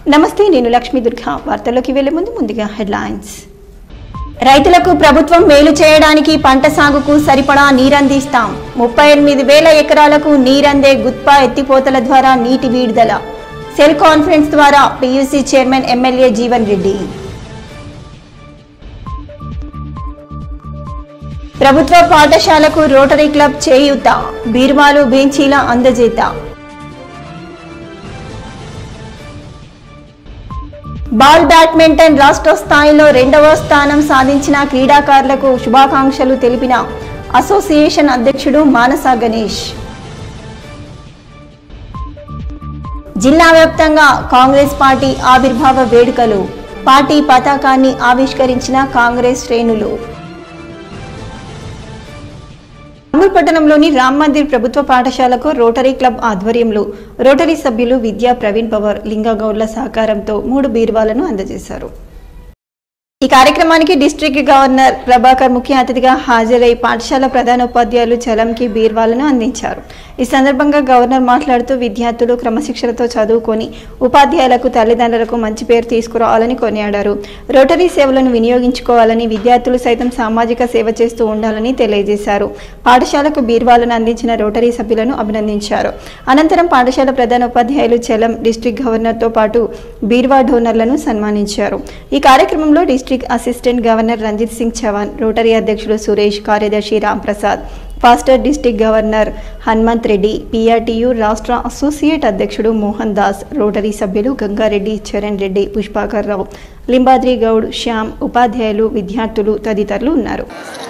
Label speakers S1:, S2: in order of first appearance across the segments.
S1: నమస్తే నేను లక్ష్మీ దుర్గా వార్తల్లోకి వెళ్లే ముందు ముందుగా హెడ్లైన్స్ రైతులకు ప్రభుత్వం మేలు చేయడానికి పంట సాగుకు సరిపడా నీరందిస్తాం ముప్పై ఎనిమిది వేల ఎకరాలకు నీరందే గుత్పా ఎత్తిపోతల ద్వారా నీటి విడుదల సెల్ కాన్ఫరెన్స్ ద్వారా PUC chairman MLA Jeevan Reddy ప్రభుత్వ పాఠశాలకు రోటరీ క్లబ్ చేయూత బీర్వాలు బెంచీల అందజేత బాల్ బ్యాడ్మింటన్ రాష్ట్ర స్థాయిలో రెండవ స్థానం సాధించిన క్రీడాకారులకు శుభాకాంక్షలు తెలిపిన అసోసియేషన్ అధ్యక్షుడు మానస గణేష్ జిల్లా వ్యాప్తంగా కాంగ్రెస్ పార్టీ ఆవిర్భావ వేడుకలు పార్టీ పతాకాన్ని ఆవిష్కరించిన కాంగ్రెస్ శ్రేణులు అమూర్ పట్టణంలోని రామ్ మందిర్ ప్రభుత్వ పాఠశాలకు రోటరీ క్లబ్ ఆధ్వర్యంలో రోటరీ సభ్యులు విద్యా ప్రవీణ్ పవర్ లింగగౌడ్ల సహకారంతో మూడు బీరువాలను అందజేశారు ఈ కార్యక్రమానికి డిస్ట్రిక్ట్ గవర్నర్ ప్రభాకర్ ముఖ్య అతిథిగా హాజరై పాఠశాల ప్రధానోపాధ్యాయులు చలంకి బీర్వాలను అందించారు ఈ సందర్భంగా గవర్నర్ మాట్లాడుతూ విద్యార్థులు క్రమశిక్షణతో చదువుకొని ఉపాధ్యాయులకు తల్లిదండ్రులకు మంచి పేరు తీసుకురావాలని కొనియాడారు రోటరీ సేవలను వినియోగించుకోవాలని విద్యార్థులు సైతం సామాజిక సేవ చేస్తూ ఉండాలని తెలియజేశారు పాఠశాలకు బీర్వాలను అందించిన రోటరీ సభ్యులను అభినందించారు అనంతరం పాఠశాల ప్రధానోపాధ్యాయులు చలం డిస్ట్రిక్ట్ గవర్నర్తో పాటు బీర్వా డోనర్లను సన్మానించారు ఈ కార్యక్రమంలో district assistant governor Ranjit Singh Chavan Rotary అధ్యక్షులు సురేష్ కార్యదర్శి రామ్ ప్రసాద్ ఫాస్టర్ district governor Hanumanth Reddy PRTU రాష్ట్ర అసోసియేట్ అధ్యక్షుడు మోహన్ దాస్ రోటరీ సభ్యులు గంగారెడ్డి చరణ్ రెడ్డి పుష్పాకర్ రావు లింబాద్రి గౌడ్ శ్యామ్ ఉపాధ్యాయులు విద్యార్థులు తదితరులు ఉన్నారు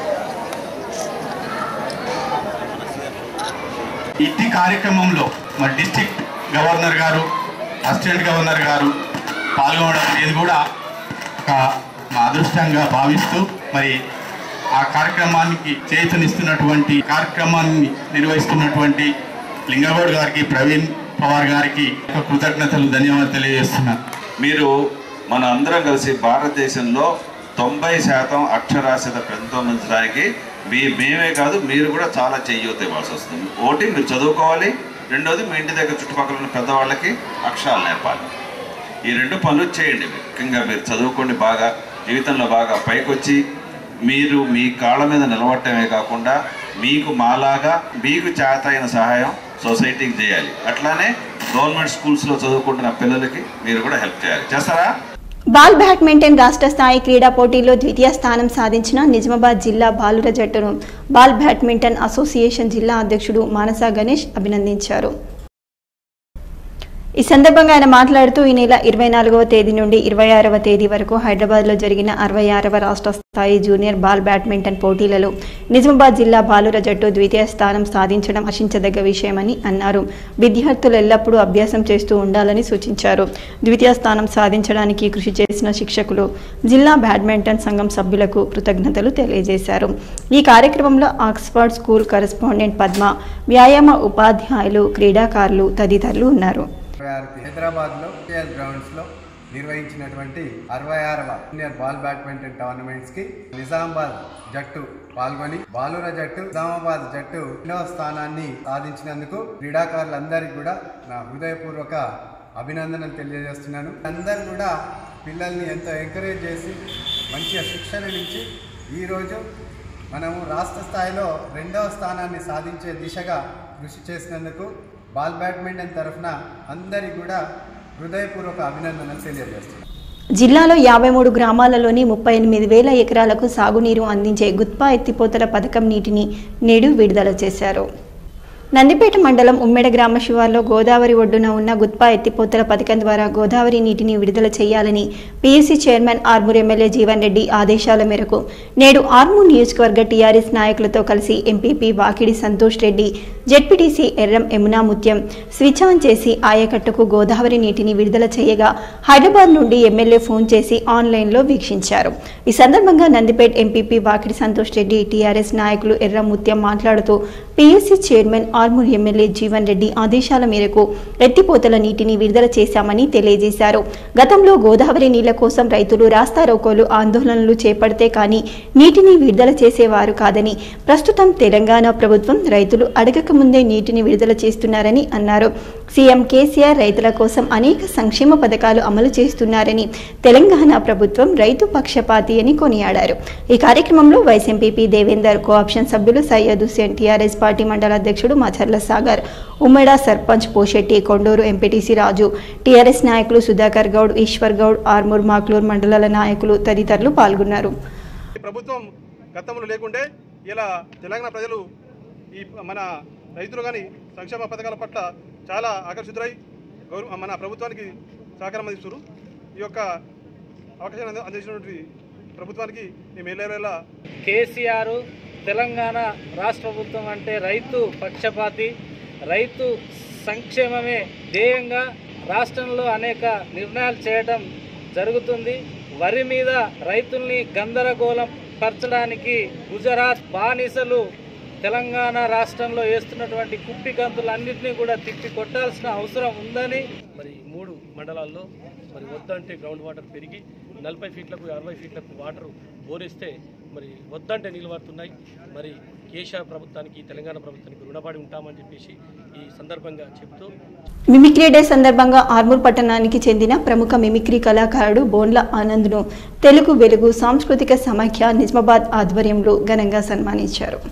S2: ఇట్టి కార్యక్రమంలో మరి డిస్ట్రిక్ట్ గవర్నర్ గారు అసిస్టెంట్ గవర్నర్ గారు పాల్గొనడం అనేది కూడా ఒక మా అదృష్టంగా భావిస్తూ మరి ఆ కార్యక్రమానికి చేతనిస్తున్నటువంటి కార్యక్రమాన్ని నిర్వహిస్తున్నటువంటి లింగగౌడ్ గారికి ప్రవీణ్ పవార్ గారికి ఒక కృతజ్ఞతలు ధన్యవాదాలు తెలియజేస్తున్నాను
S3: మీరు మన అందరం కలిసి భారతదేశంలో తొంభై శాతం అక్షరాస్యత పెంపొందించడానికి మీ మేమే కాదు మీరు కూడా చాలా చెయ్యొద్దు ఇవ్వాల్సి వస్తుంది ఒకటి మీరు చదువుకోవాలి రెండోది మీ ఇంటి దగ్గర చుట్టుపక్కల ఉన్న పెద్దవాళ్ళకి అక్షరాలు నేర్పాలి ఈ రెండు పనులు చేయండి ముఖ్యంగా మీరు చదువుకోండి బాగా జీవితంలో బాగా పైకొచ్చి మీరు మీ కాళ్ళ మీద నిలబడటమే కాకుండా మీకు మాలాగా మీకు చేత అయిన సహాయం సొసైటీకి చేయాలి అట్లానే గవర్నమెంట్ స్కూల్స్లో చదువుకుంటున్న పిల్లలకి మీరు కూడా హెల్ప్ చేయాలి చేస్తారా
S1: బాల్ బ్యాడ్మింటన్ రాష్ట్ర స్థాయి క్రీడా పోటీలో ద్వితీయ స్థానం సాధించిన నిజామాబాద్ జిల్లా బాలుర జట్టును బాల్ బ్యాడ్మింటన్ అసోసియేషన్ జిల్లా అధ్యక్షుడు మానస గణేష్ అభినందించారు ఈ సందర్భంగా ఆయన మాట్లాడుతూ ఈ నెల ఇరవై నాలుగవ తేదీ నుండి ఇరవై ఆరవ తేదీ వరకు హైదరాబాద్లో జరిగిన అరవై ఆరవ రాష్ట్ర స్థాయి జూనియర్ బాల్ బ్యాడ్మింటన్ పోటీలలో నిజామాబాద్ జిల్లా బాలుర జట్టు ద్వితీయ స్థానం సాధించడం హర్షించదగ్గ విషయమని అన్నారు విద్యార్థులు ఎల్లప్పుడూ అభ్యాసం చేస్తూ ఉండాలని సూచించారు ద్వితీయ స్థానం సాధించడానికి కృషి చేసిన శిక్షకులు జిల్లా బ్యాడ్మింటన్ సంఘం సభ్యులకు కృతజ్ఞతలు తెలియజేశారు ఈ కార్యక్రమంలో ఆక్స్ఫర్డ్ స్కూల్ కరెస్పాండెంట్ పద్మ వ్యాయామ ఉపాధ్యాయులు క్రీడాకారులు తదితరులు ఉన్నారు
S4: ఇరవై ఆరు హైదరాబాద్లో కేఎల్ గ్రౌండ్స్లో నిర్వహించినటువంటి అరవై ఆరవ జూనియర్ బాల్ బ్యాడ్మింటన్ టోర్నమెంట్స్కి నిజామాబాద్ జట్టు పాల్గొని బాలుర జట్టు నిజామాబాద్ జట్టు ఎన్నో స్థానాన్ని సాధించినందుకు క్రీడాకారులందరికీ కూడా నా హృదయపూర్వక అభినందనలు తెలియజేస్తున్నాను అందరూ కూడా పిల్లల్ని ఎంతో ఎంకరేజ్ చేసి మంచిగా శిక్షణనిచ్చి ఈరోజు మనము రాష్ట్ర స్థాయిలో రెండవ స్థానాన్ని సాధించే దిశగా కృషి చేసినందుకు బాల్ బ్యాడ్మింటన్ తరఫున అందరికీ కూడా హృదయపూర్వక అభినందనలు తెలియజేస్తున్నాను
S1: జిల్లాలో యాభై మూడు గ్రామాలలోని ముప్పై ఎనిమిది వేల ఎకరాలకు సాగునీరు అందించే గుత్పా ఎత్తిపోతల పథకం నీటిని నేడు విడుదల చేశారు నందిపేట మండలం ఉమ్మెడ గ్రామ శివార్లో గోదావరి ఒడ్డున ఉన్న గుత్పా ఎత్తిపోతల పథకం ద్వారా గోదావరి నీటిని విడుదల చేయాలని PUC chairman Armoor MLA Jeevan Reddy ఆదేశాల మేరకు నేడు ఆర్మూర్ నియోజకవర్గ టీఆర్ఎస్ నాయకులతో కలిసి MPP Vakidi Santosh Reddy ZPTC Erram Yamuna Mutyam switch on చేసి ఆయకట్టుకు గోదావరి నీటిని విడుదల చేయగా హైదరాబాద్ నుండి ఎమ్మెల్యే ఫోన్ చేసి ఆన్లైన్లో వీక్షించారు ఈ సందర్భంగా నందిపేట్ ఎంపీపీ వాకిడి సంతోష్ రెడ్డి టీఆర్ఎస్ నాయకులు ఎర్రం ముత్యం మాట్లాడుతూ PUC chairman Armoor MLA Jeevan Reddy ఆదేశాల మేరకు ఎత్తిపోతల నీటిని విడుదల చేశామని తెలియజేశారు గతంలో గోదావరి నీళ్ల కోసం రైతులు రాస్తారోకోలు ఆందోళనలు చేపడితే కానీ నీటిని విడుదల చేసేవారు కాదని ప్రస్తుతం తెలంగాణ ప్రభుత్వం రైతులు అడగక ముందే నీటిని విడుదల చేస్తున్నారని అన్నారు సీఎం కేసీఆర్ రైతుల కోసం అనేక సంక్షేమ పథకాలు అమలు చేస్తున్నారని తెలంగాణ ప్రభుత్వం రైతు పక్షపాతి అని కొనియాడారు ఈ కార్యక్రమంలో వైస్ ఎంపీపీ దేవేందర్ కోఆప్షన్ సభ్యులు సయ్యద్ హుసేన్ టీఆర్ఎస్ పార్టీ మండల అధ్యక్షుడు మచర్ల సాగర్ ఉమ్మడ సర్పంచ్ పోషెట్టి కొండూరు ఎంపీటీసీ రాజు టీఆర్ఎస్ నాయకులు సుధాకర్ గౌడ్ ఈశ్వర్ గౌడ్ ఆర్మూర్ మాక్లూర్ మండలాల నాయకులు తదితరులు పాల్గొన్నారు
S5: ఈ ప్రభుత్వం గతంలో లేకుంటే ఇలా తెలంగాణ ప్రజలు ఈ మన రైతులు కానీ సంక్షేమ పథకాల పట్ల చాలా ఆకర్షితులై గౌరవ మన ప్రభుత్వానికి సహకారం అందిస్తున్నారు ఈ యొక్క అవకాశాన్ని అంద- అందించినటువంటి ప్రభుత్వానికి మేము ఎల్లవేళ
S6: కేసీఆర్ తెలంగాణ రాష్ట్ర ప్రభుత్వం అంటే రైతు పక్షపాతి రైతు సంక్షేమమే ధ్యేయంగా రాష్ట్రంలో అనేక నిర్ణయాలు చేయడం జరుగుతుంది వరి మీద రైతుల్ని గందరగోళం పరచడానికి గుజరాత్ బానిసలు తెలంగాణ రాష్ట్రంలో వేస్తున్నటువంటి కుప్పి గంతులన్నింటినీ కూడా తిప్పి కొట్టాల్సిన అవసరం ఉందని
S7: మరి ఈ మూడు మండలాల్లో మరి వద్దంటే గ్రౌండ్ వాటర్ పెరిగి నలభై ఫీట్లకు అరవై ఫీట్లకు వాటర్ బోరేస్తే మరి వద్దంటే నీళ్ళు పడుతున్నాయి మరి కేసీఆర్ ప్రభుత్వానికి తెలంగాణ ప్రభుత్వానికి రుణపడి ఉంటామని చెప్పేసి ఈ సందర్భంగా చెప్తూ
S1: మిమిక్రీ డే సందర్భంగా ఆర్మూర్ పట్టణానికి చెందిన ప్రముఖ మిమిక్రీ కళాకారుడు బోన్ల ఆనంద్ను తెలుగు వెలుగు సాంస్కృతిక సమాఖ్య నిజామాబాద్ ఆధ్వర్యంలో ఘనంగా సన్మానించారు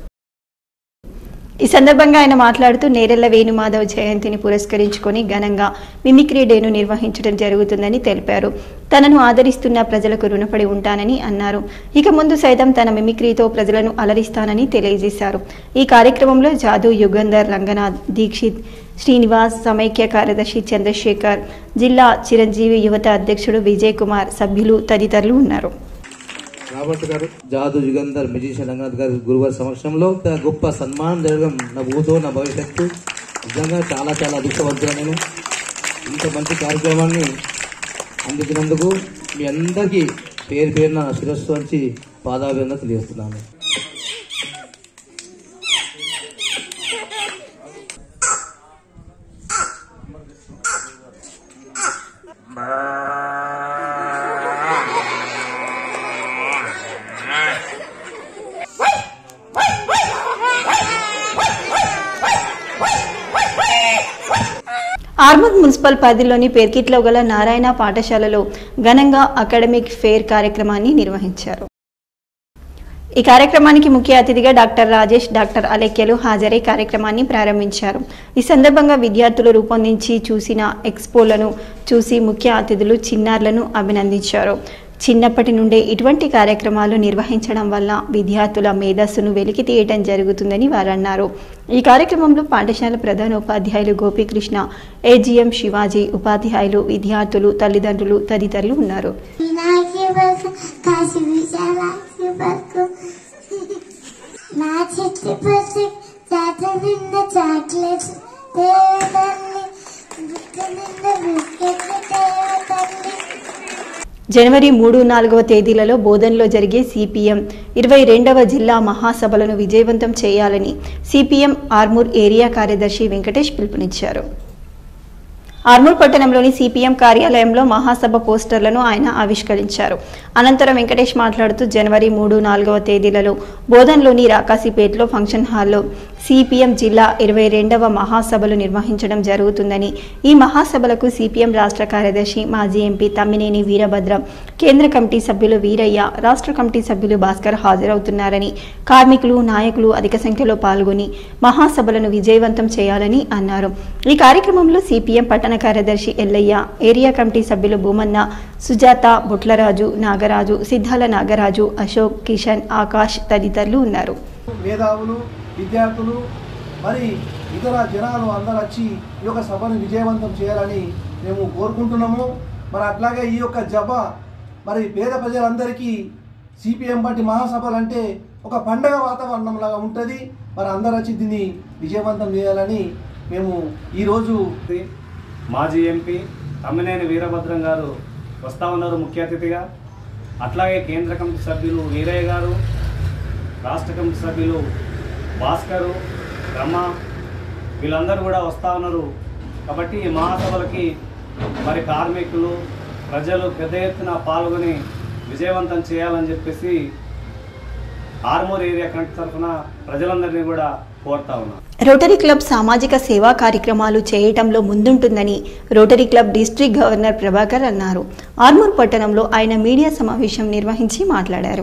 S1: ఈ సందర్భంగా ఆయన మాట్లాడుతూ నేరెళ్ల వేణుమాధవ్ జయంతిని పురస్కరించుకొని ఘనంగా మిమిక్రీ డేను నిర్వహించడం జరుగుతుందని తెలిపారు తనను ఆదరిస్తున్న ప్రజలకు రుణపడి ఉంటానని అన్నారు ఇక ముందు సైతం తన మిమిక్రీతో ప్రజలను అలరిస్తానని తెలియజేశారు ఈ కార్యక్రమంలో జాదు యుగంధర్ రంగనాథ్ దీక్షిత్ శ్రీనివాస్ సమైక్య కార్యదర్శి చంద్రశేఖర్ జిల్లా చిరంజీవి యువత అధ్యక్షుడు విజయ్ కుమార్ సభ్యులు తదితరులు ఉన్నారు
S8: రాబర్ట్ గారు జాదు యుగంధర్ మ్యూజిషియన్ రంగనాథ్ గారి గురువారి సమక్షంలో ఇంత గొప్ప సన్మానం జరగడం నా భూతో నా భవిష్యత్తు నిజంగా చాలా చాలా అదృష్టవంతుగా నేను ఇంత మంచి కార్యక్రమాన్ని అందించినందుకు మీ అందరికీ పేరు పేరున శిరస్సు వంచి పాదాభివందన తెలియజేస్తున్నాను
S1: ఆర్మూర్ మున్సిపల్ పరిధిలోని పేర్కిట్లో గల నారాయణ పాఠశాలలో ఘనంగా అకాడమిక్ ఫేర్ కార్యక్రమాన్ని నిర్వహించారు ఈ కార్యక్రమానికి ముఖ్య అతిథిగా డాక్టర్ రాజేష్ డాక్టర్ అలెక్యలు హాజరై కార్యక్రమాన్ని ప్రారంభించారు ఈ సందర్భంగా విద్యార్థులు రూపొందించి చూసిన ఎక్స్పోలను చూసి ముఖ్య అతిథులు చిన్నారులను అభినందించారు చిన్నప్పటి నుండే ఇటువంటి కార్యక్రమాలు నిర్వహించడం వల్ల విద్యార్థుల మేధస్సును వెలికి తీయటం జరుగుతుందని వారు అన్నారు ఈ కార్యక్రమంలో పాఠశాల ప్రధానోపాధ్యాయులు గోపీకృష్ణ ఏజీఎం శివాజీ ఉపాధ్యాయులు విద్యార్థులు తల్లిదండ్రులు తదితరులు ఉన్నారు
S9: వినాయకి బతుకు కాశీ విశాలాక్షి బతుకు నా చెట్టు బతుకు చేత నింద చాక్లెట్స్ తేవదండి బుక్క నింద బిస్కెట్లు తేవదండి
S1: జనవరి మూడు నాలుగవ తేదీలలో బోధన్లో జరిగే సిపిఎం ఇరవై రెండవ జిల్లా మహాసభలను విజయవంతం చేయాలని సిపిఎం ఆర్మూర్ ఏరియా కార్యదర్శి వెంకటేష్ పిలుపునిచ్చారు ఆర్మూర్ పట్టణంలోని సిపిఎం కార్యాలయంలో మహాసభ పోస్టర్లను ఆయన ఆవిష్కరించారు అనంతరం వెంకటేష్ మాట్లాడుతూ జనవరి మూడు నాలుగవ తేదీలలో బోధన్లోని రాకాసిపేటలో ఫంక్షన్ హాల్లో సిపిఎం జిల్లా ఇరవై రెండవ మహాసభలు నిర్వహించడం జరుగుతుందని ఈ మహాసభలకు సిపిఎం రాష్ట్ర కార్యదర్శి మాజీ ఎంపీ తమ్మినేని వీరభద్రం కేంద్ర కమిటీ సభ్యులు వీరయ్య రాష్ట్ర కమిటీ సభ్యులు భాస్కర్ హాజరవుతున్నారని కార్మికులు నాయకులు అధిక సంఖ్యలో పాల్గొని మహాసభలను విజయవంతం చేయాలని అన్నారు ఈ కార్యక్రమంలో సిపిఎం పట్టణ కార్యదర్శి ఎల్లయ్య ఏరియా కమిటీ సభ్యులు భూమన్న సుజాత బుట్లరాజు నాగరాజు సిద్ధాల నాగరాజు అశోక్ కిషన్ ఆకాష్ తదితరులు ఉన్నారు
S10: మేధావులు విద్యార్థులు మరి ఇతర జనాలు అందరూ వచ్చి ఈ యొక్క సభను విజయవంతం చేయాలని మేము కోరుకుంటున్నాము మరి అట్లాగే ఈ యొక్క జబ మరి పేద ప్రజలందరికీ సిపిఎం పార్టీ మహాసభలు అంటే ఒక పండగ వాతావరణం లాగా ఉంటుంది మరి అందరూ వచ్చి దీన్ని విజయవంతం చేయాలని మేము ఈరోజు
S11: మాజీ ఎంపీ తమ్మినేని వీరభద్రం గారు వస్తా ఉన్నారు ముఖ్య అతిథిగా అట్లాగే కేంద్ర కమిటీ సభ్యులు వీరయ్య గారు రాష్ట్ర కమిటీ సభ్యులు భాస్కరు రమ వీళ్ళందరూ కూడా వస్తూ ఉన్నారు కాబట్టి ఈ మహాసభలకి మరి కార్మికులు ప్రజలు పెద్ద ఎత్తున పాల్గొని విజయవంతం చేయాలని చెప్పేసి ఆర్మూర్ ఏరియా కమిటీ తరఫున ప్రజలందరినీ కూడా కోరుతా ఉన్నాను
S1: రోటరీ క్లబ్ సామాజిక సేవా కార్యక్రమాలు చేయటంలో ముందుంటుందని Rotary club district governor Prabhakar అన్నారు ఆర్మూర్ పట్టణంలో ఆయన మీడియా సమావేశం నిర్వహించి మాట్లాడారు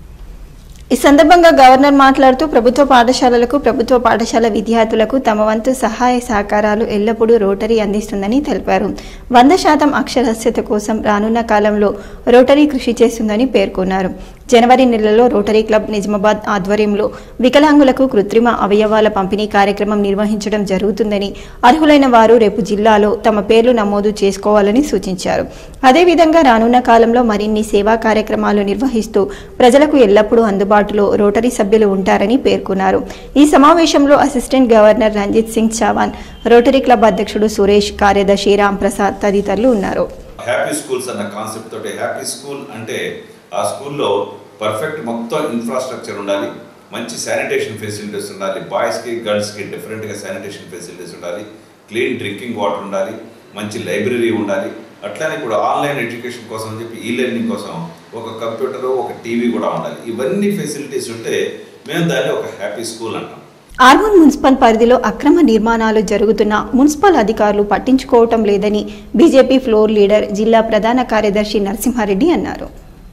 S1: ఈ సందర్భంగా గవర్నర్ మాట్లాడుతూ ప్రభుత్వ పాఠశాలలకు ప్రభుత్వ పాఠశాల విద్యార్థులకు తమ వంతు సహాయ సహకారాలు ఎల్లప్పుడూ రోటరీ అందిస్తుందని తెలిపారు వంద శాతం అక్షరాస్యత కోసం రానున్న కాలంలో రోటరీ కృషి చేస్తుందని పేర్కొన్నారు జనవరి నెలలో రోటరీ క్లబ్ నిజామాబాద్ ఆధ్వర్యంలో వికలాంగులకు కృత్రిమ అవయవాల పంపిణీ కార్యక్రమం నిర్వహించడం జరుగుతుందని అర్హులైన వారు రేపు జిల్లాలో తమ పేర్లు నమోదు చేసుకోవాలని సూచించారు అదేవిధంగా రానున్న కాలంలో మరిన్ని సేవా కార్యక్రమాలు నిర్వహిస్తూ ప్రజలకు ఎల్లప్పుడూ అందుబాటులో రోటరీ సభ్యులు ఉంటారని పేర్కొన్నారు ఈ సమావేశంలో assistant governor Ranjit Singh Chavan Rotary club అధ్యక్షుడు సురేష్ కార్యదర్శి రామ్ ప్రసాద్ తదితరులు ఉన్నారు
S3: హ్యాపీ స్కూల్స్ అన్న కాన్సెప్ట్ తోటి హ్యాపీ స్కూల్ అంటే ఆ స్కూల్లో పర్ఫెక్ట్ మొత్తం ఇన్ఫ్రాస్ట్రక్చర్ ఉండాలి మంచి శానిటేషన్ ఫెసిలిటీస్ ఉండాలి బాయ్స్కి గర్ల్స్కి డిఫరెంట్గా శానిటేషన్ ఫెసిలిటీస్ ఉండాలి క్లీన్ డ్రింకింగ్ వాటర్ ఉండాలి మంచి లైబ్రరీ ఉండాలి అట్లానే ఇప్పుడు ఆన్లైన్ ఎడ్యుకేషన్ కోసం అని చెప్పి ఈ లెర్నింగ్ కోసం ఒక కంప్యూటర్ ఒక టీవీ కూడా ఉండాలి ఇవన్నీ ఫెసిలిటీస్ ఉంటే మేము దాన్ని ఒక హ్యాపీ స్కూల్ అంటాం
S1: ఆర్మూర్ మున్సిపల్ పరిధిలో అక్రమ నిర్మాణాలు జరుగుతున్న మున్సిపల్ అధికారులు పట్టించుకోవటం లేదని బీజేపీ ఫ్లోర్ లీడర్ జిల్లా ప్రధాన కార్యదర్శి నరసింహారెడ్డి అన్నారు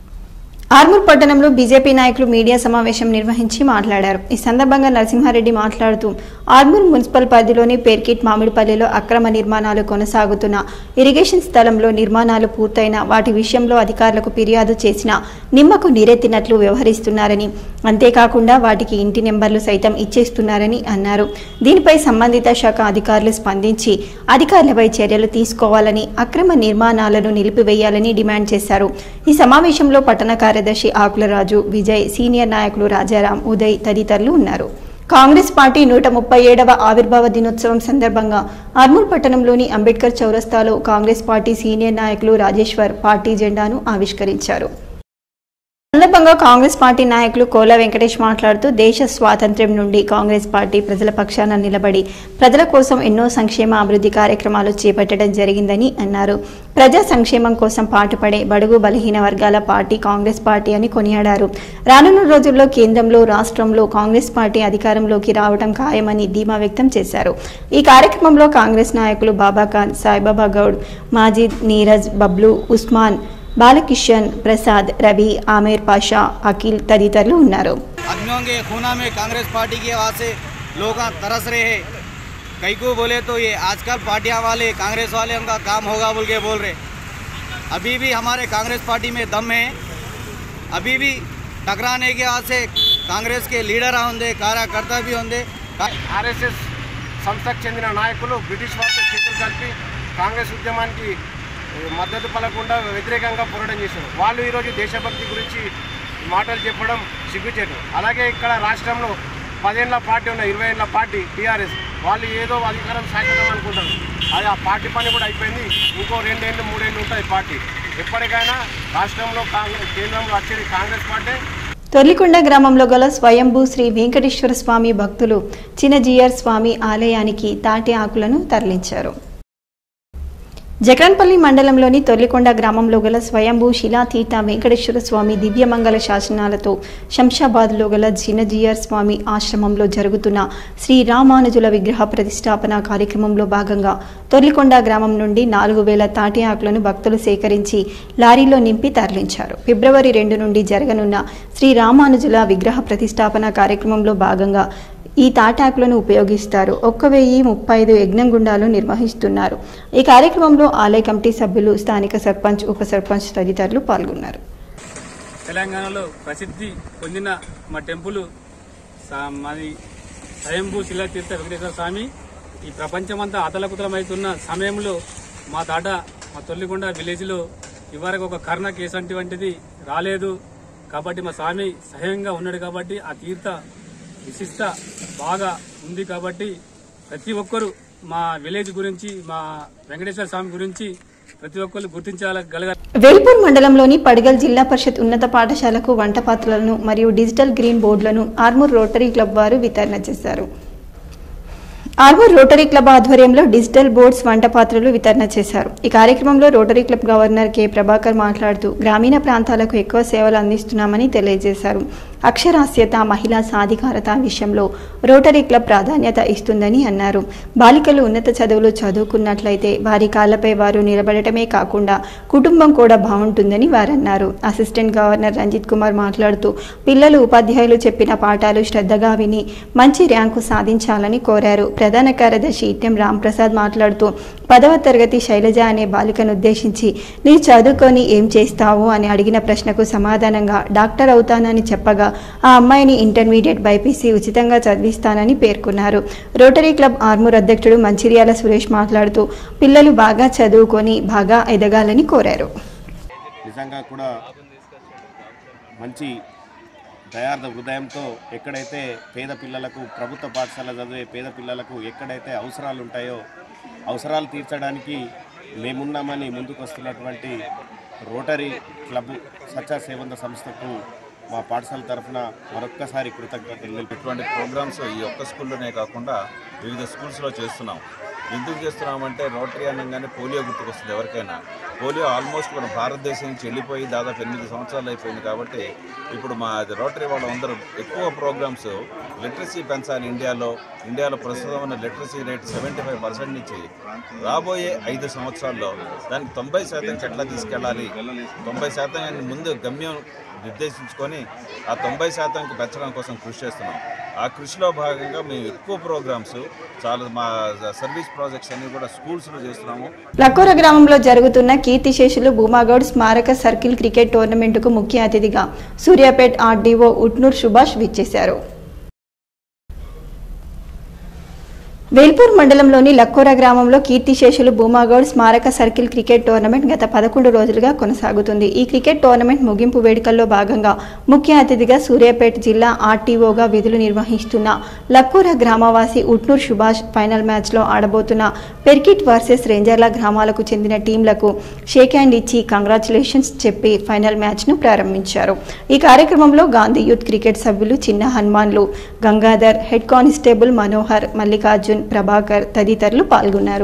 S1: ఆర్మూర్ పట్టణంలో బీజేపీ నాయకులు మీడియా సమావేశం నిర్వహించి మాట్లాడారు ఈ సందర్భంగా నరసింహారెడ్డి మాట్లాడుతూ ఆర్మూర్ మున్సిపల్ పరిధిలోని పేర్కిట్ మామిడిపల్లిలో అక్రమ నిర్మాణాలు కొనసాగుతున్న ఇరిగేషన్ స్థలంలో నిర్మాణాలు పూర్తయిన వాటి విషయంలో అధికారులకు ఫిర్యాదు చేసిన నిమ్మకు నీరెత్తినట్లు వ్యవహరిస్తున్నారని అంతేకాకుండా వాటికి ఇంటి నెంబర్లు సైతం ఇచ్చేస్తున్నారని అన్నారు దీనిపై సంబంధిత శాఖ అధికారులు స్పందించి అధికారులపై చర్యలు తీసుకోవాలని అక్రమ నిర్మాణాలను నిలిపివేయాలని డిమాండ్ చేశారు ఈ సమావేశంలో పట్టణ కార్యదర్శి ఆకులరాజు విజయ్ సీనియర్ నాయకులు రాజారాం ఉదయ్ తదితరులు ఉన్నారు కాంగ్రెస్ పార్టీ నూట ముప్పై ఏడవ ఆవిర్భావ దినోత్సవం సందర్భంగా ఆర్మూర్ పట్టణంలోని అంబేద్కర్ చౌరస్తాలో కాంగ్రెస్ పార్టీ సీనియర్ నాయకులు రాజేశ్వర్ పార్టీ జెండాను ఆవిష్కరించారు సందర్భంగా కాంగ్రెస్ పార్టీ నాయకులు కోల వెంకటేష్ మాట్లాడుతూ దేశ స్వాతంత్ర్యం నుండి కాంగ్రెస్ పార్టీ ప్రజల పక్షాన నిలబడి ప్రజల కోసం ఎన్నో సంక్షేమ అభివృద్ధి కార్యక్రమాలు చేపట్టడం జరిగిందని అన్నారు ప్రజా సంక్షేమం కోసం పాటుపడే బడుగు బలహీన వర్గాల పార్టీ కాంగ్రెస్ పార్టీ అని కొనియాడారు రానున్న రోజుల్లో కేంద్రంలో రాష్ట్రంలో కాంగ్రెస్ పార్టీ అధికారంలోకి రావడం ఖాయమని ధీమా వ్యక్తం చేశారు ఈ కార్యక్రమంలో కాంగ్రెస్ నాయకులు బాబాఖాన్ సాయిబాబా గౌడ్ మాజిద్ నీరజ్ బబ్లు ఉస్మాన్ బాలకిషన్ ప్రసాద్ రవి ఆమేర్ పాషా అఖిల్ తదితరులు ఉన్నారు
S12: आदमियों के खूना में कांग्रेस पार्टी की आवाज़ से लोग तरस रहे हैं कई को बोले तो ये आजकल पार्टियां वाले कांग्रेस वाले उनका काम होगा बोल के बोल रहे अभी भी हमारे कांग्रेस पार्टी में दम है अभी भी टकराने के बाद से कांग्रेस के లీడర్ होंगे కార్యకర్త भी होंगे
S13: ఆర్ఎస్ఎస్ సంస్థకు చెందిన నాయకులు బ్రిటిష్ వారితో చేతులు కలిపి కాంగ్రెస్ ఉద్యమానికి ఏ, మద్దతు పలకుండా వ్యతిరేకంగా పోరాటం చేశారు వాళ్ళు ఈరోజు దేశభక్తి గురించి మాటలు చెప్పడం సిగ్గుచేటు అలాగే ఇక్కడ రాష్ట్రంలో పదేళ్ల పార్టీ ఉన్న ఇరవై ఏళ్ళ పార్టీ టీఆర్ఎస్ వాళ్ళు ఏదో అధికారం శాశ్వతం అనుకుంటారు అది ఆ పార్టీ పని కూడా అయిపోయింది ఇంకో రెండేళ్ళు మూడేళ్ళు ఉంటుంది పార్టీ ఎప్పటికైనా రాష్ట్రంలో కాంగ్రెస్ కేంద్రంలో వచ్చేది కాంగ్రెస్ పార్టీ
S1: తొర్లికొండ గ్రామంలో గల స్వయంభూ శ్రీ వెంకటేశ్వర స్వామి భక్తులు చిన్నజీయర్ స్వామి ఆలయానికి తాటి ఆకులను తరలించారు జగన్పల్లి మండలంలోని తొర్లికొండ గ్రామంలో గల స్వయంభూ శిలాతీత వెంకటేశ్వర స్వామి దివ్యమంగళ శాసనాలతో శంషాబాద్లో గల జినజియర్ స్వామి ఆశ్రమంలో జరుగుతున్న శ్రీ రామానుజుల విగ్రహ ప్రతిష్టాపన కార్యక్రమంలో భాగంగా తొర్లికొండ గ్రామం నుండి నాలుగు వేల తాటి ఆకులను భక్తులు సేకరించి లారీలో నింపి తరలించారు ఫిబ్రవరి రెండు నుండి జరగనున్న శ్రీ రామానుజుల విగ్రహ ప్రతిష్టాపన కార్యక్రమంలో భాగంగా ఈ తాటాకులను ఉపయోగిస్తారు ఒక్క వెయ్యి ముప్పై ఐదు యజ్ఞం గుండాలు నిర్వహిస్తున్నారు ఈ కార్యక్రమంలో ఆలయ కమిటీ సభ్యులు స్థానిక సర్పంచ్ ఉప సర్పంచ్ తదితరులు పాల్గొన్నారు
S14: తెలంగాణలో ప్రసిద్ధి పొందిన మా టెంపుల్ సా- మాది స్వయంభూ శిలాతీర్థ వెంకటేశ్వర స్వామి ఈ ప్రపంచమంతా అతలకుతలమవుతున్న సమయంలో మా తాట మా తొల్లికొండ విలేజ్లో ఇవరకు ఒక కర్ణ కేసు వంటిది రాలేదు కాబట్టి మా స్వామి సహ్యంగా ఉన్నాడు కాబట్టి ఆ తీర్థ విశిష్ట బాగా ఉంది కాబట్టి ప్రతి ఒక్కరూ మా విలేజ్ గురించి మా వెంకటేశ్వర స్వామి గురించి ప్రతి ఒక్కరు గుర్తించగలగాలి
S1: వేల్పూర్ మండలంలోని పడిగల్ జిల్లా పరిషత్ ఉన్నత పాఠశాలకు వంట పాత్రలను మరియు డిజిటల్ గ్రీన్ బోర్డులను ఆర్మూర్ రోటరీ క్లబ్ వారు వితరణ చేశారు ఆర్మూర్ రోటరీ క్లబ్ ఆధ్వర్యంలో డిజిటల్ బోర్డ్స్ వంట పాత్రలు వితరణ చేశారు ఈ కార్యక్రమంలో Rotary club governor K Prabhakar మాట్లాడుతూ గ్రామీణ ప్రాంతాలకు ఎక్కువ సేవలు అందిస్తున్నామని తెలియజేశారు అక్షరాస్యత మహిళా సాధికారత విషయంలో రోటరీ క్లబ్ ప్రాధాన్యత ఇస్తుందని అన్నారు బాలికలు ఉన్నత చదువులు చదువుకున్నట్లయితే వారి కాళ్లపై వారు నిలబడటమే కాకుండా కుటుంబం కూడా బాగుంటుందని వారన్నారు అసిస్టెంట్ గవర్నర్ రంజిత్ కుమార్ మాట్లాడుతూ పిల్లలు ఉపాధ్యాయులు చెప్పిన పాఠాలు శ్రద్ధగా విని మంచి ర్యాంకు సాధించాలని కోరారు ప్రధాన కార్యదర్శి ఇట్టెం రాంప్రసాద్ మాట్లాడుతూ పదవ తరగతి శైలజ అనే బాలికను ఉద్దేశించి నీ చదువుకొని ఏం చేస్తావు అని అడిగిన ప్రశ్నకు సమాధానంగా డాక్టర్ అవుతానని చెప్పగా ఆ అమ్మాయిని ఇంటర్మీడియట్ బైపీసీ ఉచితంగా చదివిస్తానని పేర్కొన్నారు రోటరీ క్లబ్ ఆర్మూర్ అధ్యక్షుడు మంచిర్యాల సురేష్ మాట్లాడుతూ పిల్లలు బాగా చదువుకొని బాగా ఎదగాలని కోరారు
S13: నిజంగా కూడా మంచి దయార్థ హృదయంతో ఎక్కడైతే పేద పిల్లలకు ప్రభుత్వ పాఠశాల చదివే పేద పిల్లలకు ఎక్కడైతే అవసరాలు ఉంటాయో అవసరాలు తీర్చడానికి మేమున్నామని ముందుకు వస్తున్నటువంటి రోటరీ క్లబ్ సచ్చా సేవంద సంస్థకు మా పాఠశాల తరఫున మరొక్కసారి కృతజ్ఞతలు
S3: ఇటువంటి ప్రోగ్రామ్స్ ఈ ఒక్క స్కూల్లోనే కాకుండా వివిధ స్కూల్స్లో చేస్తున్నాం ఎందుకు చేస్తున్నామంటే రోటరీ అనగానే పోలియో గుర్తుకొస్తుంది ఎవరికైనా పోలియో ఆల్మోస్ట్ మన భారతదేశం నుంచి వెళ్ళిపోయి దాదాపు ఎనిమిది సంవత్సరాలు అయిపోయింది కాబట్టి ఇప్పుడు మా రోటరీ వాళ్ళందరూ ఎక్కువ ప్రోగ్రామ్స్ లిటరసీ పెంచాలి ఇండియాలో ఇండియాలో ప్రస్తుతం ఉన్న literacy rate seventy five percent నుంచి రాబోయే ఐదు సంవత్సరాల్లో దానికి తొంభై శాతంకి ఎట్లా తీసుకెళ్ళాలి తొంభై శాతం ముందు గమ్యం నిర్దేశించుకొని ఆ తొంభై శాతంకి పెంచడం కోసం కృషి చేస్తున్నాం ఆ కృషిలో భాగంగా మేము ఎక్కువ ప్రోగ్రామ్స్ చాలా మా సర్వీస్ ప్రాజెక్ట్స్ అన్ని కూడా స్కూల్స్లో చేస్తున్నాము
S1: లక్కోర గ్రామంలో జరుగుతున్న కీర్తిశేషులు భూమాగౌడ్ స్మారక సర్కిల్ క్రికెట్ టోర్నమెంటుకు ముఖ్య అతిథిగా సూర్యాపేట్ ఆర్డీఓ ఉట్నూర్ సుభాష్ విచ్చేశారు వేల్పూర్ మండలంలోని లక్కోర గ్రామంలో కీర్తిశేషులు భూమాగౌడ్ స్మారక సర్కిల్ క్రికెట్ టోర్నమెంట్ గత పదకొండు రోజులుగా కొనసాగుతుంది ఈ క్రికెట్ టోర్నమెంట్ ముగింపు వేడుకల్లో భాగంగా ముఖ్య అతిథిగా సూర్యాపేట జిల్లా ఆర్టీఓగా విధులు నిర్వహిస్తున్న లక్కోర గ్రామవాసి ఉట్నూర్ సుభాష్ ఫైనల్ మ్యాచ్లో ఆడబోతున్న పెర్కిట్ వర్సెస్ రేంజర్ల గ్రామాలకు చెందిన టీంలకు షేక్ హ్యాండ్ ఇచ్చి కంగ్రాచులేషన్స్ చెప్పి ఫైనల్ మ్యాచ్ను ప్రారంభించారు ఈ కార్యక్రమంలో గాంధీ యూత్ క్రికెట్ సభ్యులు చిన్న హనుమాన్లు గంగాధర్ హెడ్ కానిస్టేబుల్ మనోహర్ మల్లికార్జున్ ప్రభాకర్ తదితరులు పాల్గొన్నారు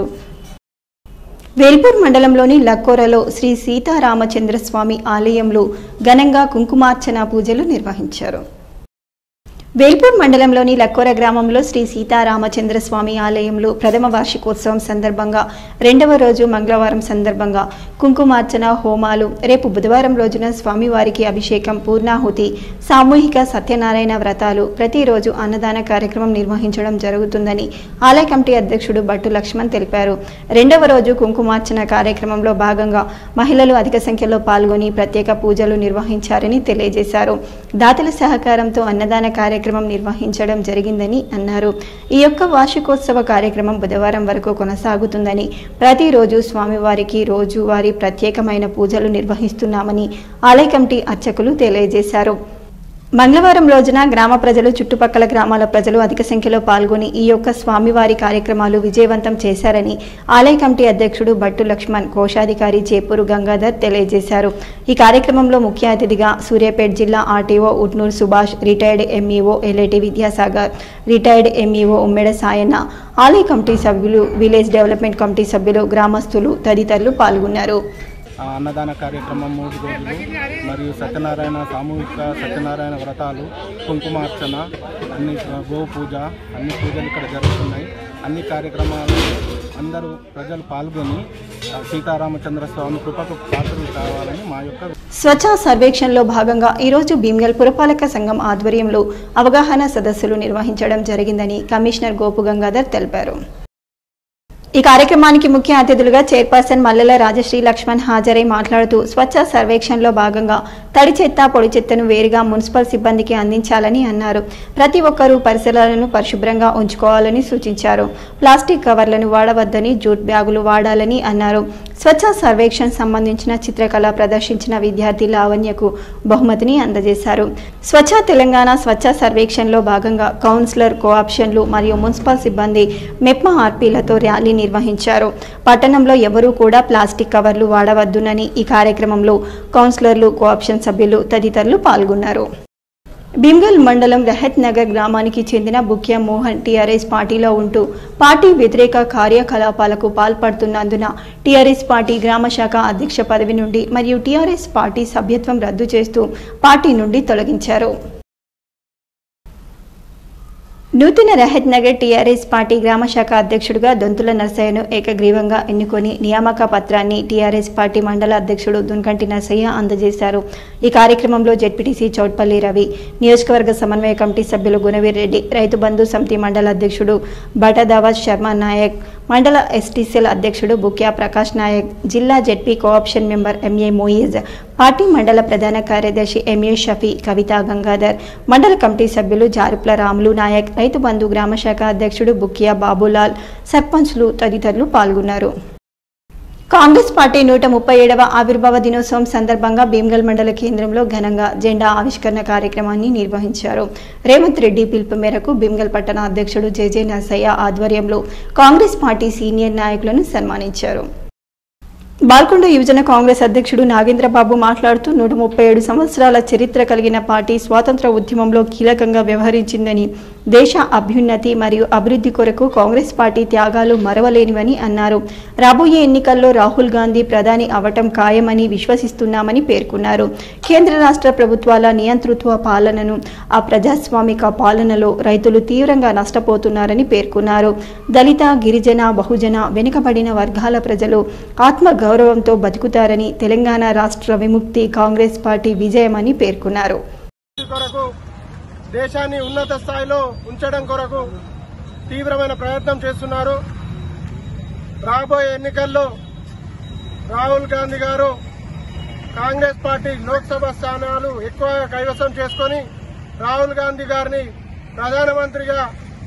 S1: వేల్పూర్ మండలంలోని లక్కోరలో శ్రీ సీతారామచంద్రస్వామి ఆలయంలో ఘనంగా కుంకుమార్చన పూజలు నిర్వహించారు వేల్పూర్ మండలంలోని లక్కోర గ్రామంలో శ్రీ సీతారామచంద్ర స్వామి ఆలయంలో ప్రథమ వార్షికోత్సవం సందర్భంగా రెండవ రోజు మంగళవారం సందర్భంగా కుంకుమార్చన హోమాలు రేపు బుధవారం రోజున స్వామివారికి అభిషేకం పూర్ణాహుతి సామూహిక సత్యనారాయణ వ్రతాలు ప్రతిరోజు అన్నదాన కార్యక్రమం నిర్వహించడం జరుగుతుందని ఆలయ కమిటీ అధ్యక్షుడు భట్టు లక్ష్మణ్ తెలిపారు రెండవ రోజు కుంకుమార్చన కార్యక్రమంలో భాగంగా మహిళలు అధిక సంఖ్యలో పాల్గొని ప్రత్యేక పూజలు నిర్వహించారని తెలియజేశారు దాతల సహకారంతో అన్నదాన కార్యక్రమం నిర్వహించడం జరిగిందని అన్నారు ఈ యొక్క వార్షికోత్సవ కార్యక్రమం బుధవారం వరకు కొనసాగుతుందని ప్రతిరోజు స్వామివారికి రోజువారీ ప్రత్యేకమైన పూజలు నిర్వహిస్తున్నామని ఆలయ కమిటీ అర్చకులు తెలియజేశారు మంగళవారం రోజున గ్రామ ప్రజలు చుట్టుపక్కల గ్రామాల ప్రజలు అధిక సంఖ్యలో పాల్గొని ఈ యొక్క స్వామివారి కార్యక్రమాలు విజయవంతం చేశారని ఆలయ కమిటీ అధ్యక్షుడు భట్టు లక్ష్మణ్ కోశాధికారి చేపూరు గంగాధర్ తెలియజేశారు ఈ కార్యక్రమంలో ముఖ్య అతిథిగా సూర్యాపేట జిల్లా RTO Utnoor Subhash retired MEO LIT Vidyasagar retired MEO Ummeda Sayanna ఆలయ కమిటీ సభ్యులు విలేజ్ డెవలప్మెంట్ కమిటీ సభ్యులు గ్రామస్తులు తదితరులు పాల్గొన్నారు
S15: ఆ అన్నదాన కార్యక్రమం మూడు రోజులు మరియు సత్యనారాయణ సామూహిక సత్యనారాయణ వ్రతాలు కుంకుమార్చన అన్ని గో పూజ అన్ని పూజలు ఇక్కడ జరుగుతున్నాయి అన్ని కార్యక్రమాలు అందరూ ప్రజలు పాల్గొని ఆ సీతారామచంద్ర స్వామి కృపకు పాత్రలు కావాలని మా యొక్క
S1: స్వచ్ఛ సర్వేక్షణలో భాగంగా ఈరోజు భీమ్గల్ పురపాలక సంఘం ఆధ్వర్యంలో అవగాహన సదస్సులు నిర్వహించడం జరిగిందని కమిషనర్ గోపు గంగాధర్ తెలిపారు ఈ కార్యక్రమానికి ముఖ్య అతిథులుగా చైర్పర్సన్ మల్లెల రాజశ్రీ లక్ష్మణ్ హాజరై మాట్లాడుతూ స్వచ్ఛ సర్వేక్షణలో భాగంగా తడి చెత్త పొడి చెత్తను వేరుగా మున్సిపల్ సిబ్బందికి అందించాలని అన్నారు ప్రతి ఒక్కరూ పరిసరాలను పరిశుభ్రంగా ఉంచుకోవాలని సూచించారు ప్లాస్టిక్ కవర్లను వాడవద్దని జూట్ బ్యాగులు వాడాలని అన్నారు స్వచ్ఛ సర్వేక్షణ సంబంధించిన చిత్రకళ ప్రదర్శించిన విద్యార్థి లావణ్యకు బహుమతిని అందజేశారు స్వచ్ఛ తెలంగాణ స్వచ్ఛ సర్వేక్షణలో భాగంగా కౌన్సిలర్ కోఆప్షన్లు మరియు మున్సిపల్ సిబ్బంది మెప్మా ఆర్పీలతో ర్యాలీ నిర్వహించారు పట్టణంలో ఎవరూ కూడా ప్లాస్టిక్ కవర్లు వాడవద్దునని ఈ కార్యక్రమంలో కౌన్సిలర్లు కోఆప్షన్ సభ్యులు తదితరులు పాల్గొన్నారు భీమ్గల్ మండలం రహత్ నగర్ గ్రామానికి చెందిన బుక్యా మోహన్ టీఆర్ఎస్ పార్టీలో ఉంటూ పార్టీ వ్యతిరేక కార్యకలాపాలకు పాల్పడుతున్నందున టీఆర్ఎస్ పార్టీ గ్రామ శాఖ అధ్యక్ష పదవి నుండి మరియు టీఆర్ఎస్ పార్టీ సభ్యత్వం రద్దు చేస్తూ పార్టీ నుండి తొలగించారు నూతన రహత్ నగర్ టీఆర్ఎస్ పార్టీ గ్రామ శాఖ అధ్యక్షుడిగా దొంతుల నర్సయ్యను ఏకగ్రీవంగా ఎన్నుకొని నియామక పత్రాన్ని టీఆర్ఎస్ పార్టీ మండల అధ్యక్షుడు దున్కంటి నర్సయ్య అందజేశారు ఈ కార్యక్రమంలో జెడ్పీటీసీ చౌట్పల్లి రవి నియోజకవర్గ సమన్వయ కమిటీ సభ్యులు గుణవీర్ రెడ్డి రైతు బంధు సమితి మండల అధ్యక్షుడు బటదావత్ శర్మ నాయక్ మండల ఎస్టీసీఎల్ అధ్యక్షుడు బుక్యా ప్రకాష్ నాయక్ జిల్లా ZP co-option member MA Moiz party మండల ప్రధాన కార్యదర్శి ఎంఏ షఫీ కవితా గంగాధర్ మండల కమిటీ సభ్యులు జారుప్ల రాములు నాయక్ రైతు బంధు గ్రామ శాఖ అధ్యక్షుడు బుక్యా బాబులాల్ సర్పంచ్లు తదితరులు పాల్గొన్నారు కాంగ్రెస్ పార్టీ నూట ముప్పై ఏడవ ఆవిర్భావ దినోత్సవం సందర్భంగా భీమ్గల్ మండల కేంద్రంలో ఘనంగా జెండా ఆవిష్కరణ కార్యక్రమాన్ని నిర్వహించారు రేవంత్ రెడ్డి పిలుపు మేరకు భీమ్గల్ పట్టణ అధ్యక్షుడు జేజే నర్సయ్య ఆధ్వర్యంలో కాంగ్రెస్ పార్టీ సీనియర్ నాయకులను సన్మానించారు బాల్కొండ యువజన కాంగ్రెస్ అధ్యక్షుడు నాగేంద్రబాబు మాట్లాడుతూ నూట ముప్పై ఏడు సంవత్సరాల చరిత్ర కలిగిన పార్టీ స్వాతంత్ర ఉద్యమంలో కీలకంగా వ్యవహరించిందని దేశ అభ్యున్నతి మరియు అభివృద్ధి కొరకు కాంగ్రెస్ పార్టీ త్యాగాలు మరవలేనివని అన్నారు రాబోయే ఎన్నికల్లో రాహుల్ గాంధీ ప్రధాని అవటం ఖాయమని విశ్వసిస్తున్నామని పేర్కొన్నారు కేంద్ర రాష్ట్ర ప్రభుత్వాల నియంతృత్వ పాలనను ఆ ప్రజాస్వామిక పాలనలో రైతులు తీవ్రంగా నష్టపోతున్నారని పేర్కొన్నారు దళిత గిరిజన బహుజన వెనుకబడిన వర్గాల ప్రజలు ఆత్మ గౌరవంతో బతుకుతారని తెలంగాణ రాష్ట్ర విముక్తి కాంగ్రెస్ పార్టీ విజయమని పేర్కొన్నారు
S13: కొరకు దేశాన్ని ఉన్నత స్థాయిలో ఉంచడం కొరకు తీవ్రమైన ప్రయత్నం చేస్తున్నారు రాబోయే ఎన్నికల్లో రాహుల్ గాంధీ గారు కాంగ్రెస్ పార్టీ లోక్సభ స్థానాలు ఎక్కువగా కైవసం చేసుకొని రాహుల్ గాంధీ గారిని ప్రధానమంత్రిగా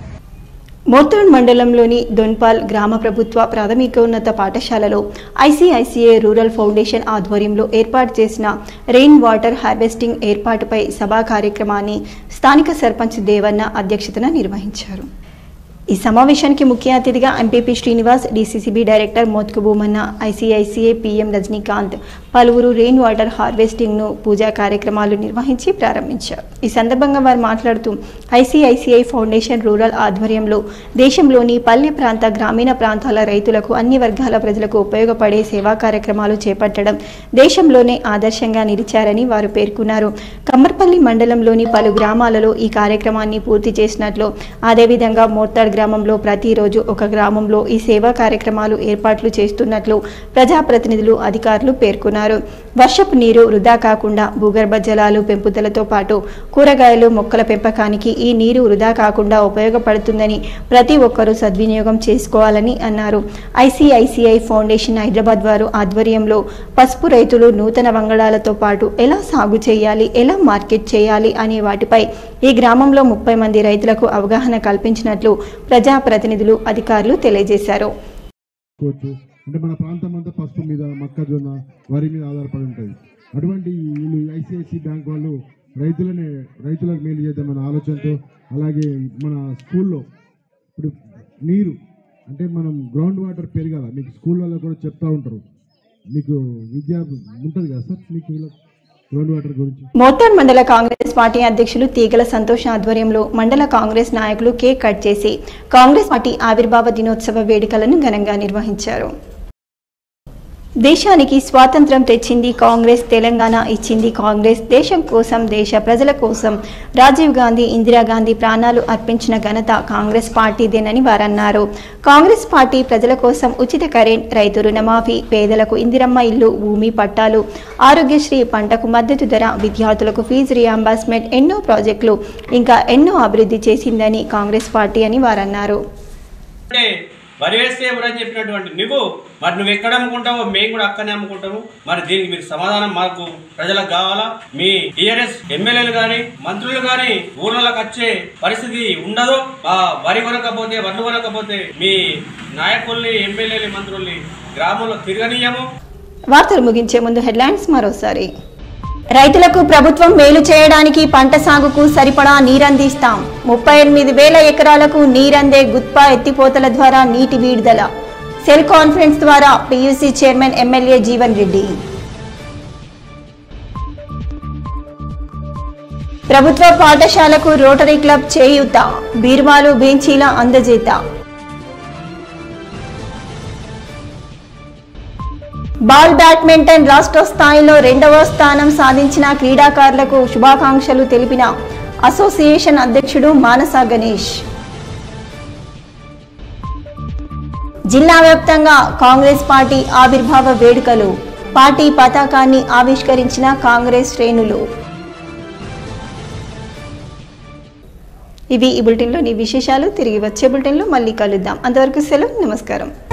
S1: మోర్తాడ్ మండలంలోని దొన్పాల్ గ్రామ ప్రభుత్వ ప్రాథమికోన్నత పాఠశాలలో ఐసీఐసీఏ రూరల్ ఫౌండేషన్ ఆధ్వర్యంలో ఏర్పాటు చేసిన రెయిన్ వాటర్ హార్వెస్టింగ్ ఏర్పాటుపై సభా కార్యక్రమాన్ని స్థానిక సర్పంచ్ దేవన్న అధ్యక్షతన నిర్వహించారు ఈ సమావేశానికి ముఖ్య అతిథిగా MPP Srinivas DCCB director Motku Bhumanna ICICA PM Rajinikanth పలువురు రెయిన్ వాటర్ హార్వెస్టింగ్ను పూజా కార్యక్రమాలు నిర్వహించి ప్రారంభించారు ఈ సందర్భంగా వారు మాట్లాడుతూ ఐసీఐసీఐ ఫౌండేషన్ రూరల్ ఆధ్వర్యంలో దేశంలోని పల్లె ప్రాంత గ్రామీణ ప్రాంతాల రైతులకు అన్ని వర్గాల ప్రజలకు ఉపయోగపడే సేవా కార్యక్రమాలు చేపట్టడం దేశంలోనే ఆదర్శంగా నిలిచారని వారు పేర్కొన్నారు కమ్మర్పల్లి మండలంలోని పలు గ్రామాలలో ఈ కార్యక్రమాన్ని పూర్తి చేసినట్లు అదేవిధంగా మోర్తాడ్ గ్రామంలో ప్రతిరోజు ఒక గ్రామంలో ఈ సేవా కార్యక్రమాలు ఏర్పాట్లు చేస్తున్నట్లు ప్రజాప్రతినిధులు అధికారులు పేర్కొన్నారు వర్షపు నీరు వృధా కాకుండా భూగర్భ జలాలు పెంపుదలతో పాటు కూరగాయలు మొక్కల పెంపకానికి ఈ నీరు వృధా కాకుండా ఉపయోగపడుతుందని ప్రతి ఒక్కరూ సద్వినియోగం చేసుకోవాలని అన్నారు ఐసీఐసీఐ ఫౌండేషన్ హైదరాబాద్ వారు ఆధ్వర్యంలో పసుపు రైతులు నూతన వంగడాలతో పాటు ఎలా సాగు చేయాలి ఎలా మార్కెట్ చేయాలి అనే వాటిపై ఈ గ్రామంలో ముప్పై మంది రైతులకు అవగాహన కల్పించినట్లు ప్రజాప్రతినిధులు అధికారులు తెలియజేశారు
S16: చేసుకోవచ్చు అంటే మన ప్రాంతం అంతా పసుపు మీద మొక్కజొన్న వరి మీద ఆధారపడి ఉంటుంది అటువంటి వీళ్ళు ఐసిఐసి బ్యాంక్ వాళ్ళు రైతులనే రైతులకు మేలు చేద్దామన్న ఆలోచనతో అలాగే మన స్కూల్లో ఇప్పుడు నీరు అంటే మనం గ్రౌండ్ వాటర్ పెరగాల మీకు స్కూళ్ళలో కూడా చెప్తా ఉంటారు మీకు విద్య ఉంటుంది కదా సార్ మీకు గ్రౌండ్ వాటర్ గురించి
S1: మోతార్ మండల కాంగ్రెస్ పార్టీ అధ్యక్షులు తీగల సంతోష్ ఆధ్వర్యంలో మండల కాంగ్రెస్ నాయకులు కేక్ కట్ చేసి కాంగ్రెస్ పార్టీ ఆవిర్భావ దినోత్సవ వేడుకలను ఘనంగా నిర్వహించారు దేశానికి స్వాతంత్రం తెచ్చింది కాంగ్రెస్ తెలంగాణ ఇచ్చింది కాంగ్రెస్ దేశం కోసం దేశ ప్రజల కోసం రాజీవ్ గాంధీ ఇందిరాగాంధీ ప్రాణాలు అర్పించిన ఘనత కాంగ్రెస్ పార్టీదేనని వారన్నారు కాంగ్రెస్ పార్టీ ప్రజల కోసం ఉచిత కరెంట్ రైతు రుణమాఫీ పేదలకు ఇందిరమ్మ ఇల్లు భూమి పట్టాలు ఆరోగ్యశ్రీ పంటకు మద్దతు ధర విద్యార్థులకు ఫీజు రియంబర్స్మెంట్ ఎన్నో ప్రాజెక్టులు ఇంకా ఎన్నో అభివృద్ధి చేసిందని కాంగ్రెస్ పార్టీ అని వారన్నారు
S17: అంటే వరి వేస్తే ఎవరని చెప్పినటువంటి నువ్వు మరి నువ్వు ఎక్కడ అమ్ముకుంటావో మేము కూడా అక్కనే అమ్ముకుంటాము మరి దీనికి మీరు సమాధానం మాకు ప్రజలకు కావాలా మీ టీఆర్ఎస్ ఎమ్మెల్యేలు కానీ మంత్రులు కానీ ఊర్లలోకి వచ్చే పరిస్థితి ఉండదు ఆ వరి కొనకపోతే వడ్లు కొనకపోతే మీ నాయకుల్ని ఎమ్మెల్యేలు మంత్రుల్ని గ్రామంలో తిరగనీయము
S1: వార్తలు ముగించే ముందు హెడ్లైన్స్ మరోసారి రైతులకు ప్రభుత్వం మేలు చేయడానికి పంట సాగుకు సరిపడా నీరందిస్తాం ముప్పై ఎనిమిది వేల ఎకరాలకు నీరందే గుత్పా ఎత్తిపోతల ద్వారా నీటి విడుదల సెల్ కాన్ఫరెన్స్ ద్వారా PUC chairman MLA Jeevan Reddy ప్రభుత్వ పాఠశాలకు రోటరీ క్లబ్ చేయూత బీర్వాలు బెంచీల అందజేత బాల్ బ్యాడ్మింటన్ రాష్ట్ర స్థాయిలో రెండవ స్థానం సాధించిన క్రీడాకారులకు శుభాకాంక్షలు తెలిపిన అసోసియేషన్ అధ్యక్షుడు మానస గణేష్ జిల్లా వ్యాప్తంగా కాంగ్రెస్ పార్టీ ఆవిర్భావ వేడుకలు పార్టీ పతాకాన్ని ఆవిష్కరించిన కాంగ్రెస్ శ్రేణులు ఇవి ఈ బులెటిన్లోని విశేషాలు తిరిగి వచ్చే బులెటిన్లో మళ్ళీ కలుద్దాం అంతవరకు సెలవు నమస్కారం